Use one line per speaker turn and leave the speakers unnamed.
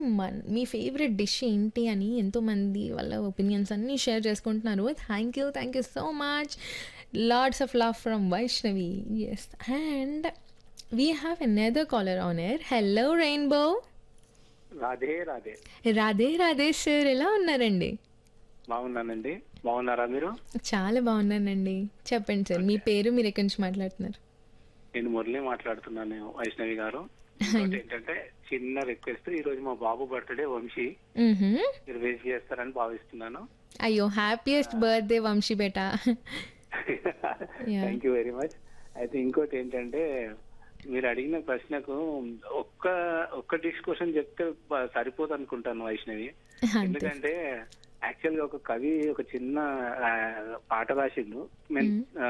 మన్ మీ favourite dish ఏంటి అని ఎంతోమంది వాళ్ళ ఒపీనియన్స్ అన్నీ షేర్ చేసుకుంటున్నారు thank you thank you so much lords of love from Vaishnavi S and we have another caller on air hello rainbow
Radhe Radhe
Radhe Radhe sir ఎలా ఉన్నారండి
బాగున్నానండి బాగున్నారా మీరు
చాలా బాగున్నానండి చెప్పండి సార్ మీ పేరు మీరు ఎక్కడి నుంచి మాట్లాడుతున్నారు
నేను మురళి మాట్లాడుతున్నాను వైష్ణవి గారు ఇంకోటి ఏంటంటే చిన్న రిక్వెస్ట్ ఈ రోజు మా బాబు బర్త్డే వంశీ
మ్హూ.
మీరు వేసి చేస్తారని భావిస్తున్నాను
అయ్యో హ్యాపీయెస్ట్ బర్త్డే వంశీ బేటా Yeah.
Thank you very much అయితే ఇంకోటి ఏంటంటే మీరు అడిగిన ప్రశ్నకు ఒక్క ఒక్క డిష్ క్వశ్చన్ చెప్తే బ- సరిపోదు అనుకుంటాను వైష్ణవి
అంతే
ఎందుకంటే యాక్చువల్ గా ఒక కవి ఒక చిన్న ఆ, పాట రాసిండు మెన్- ఆ,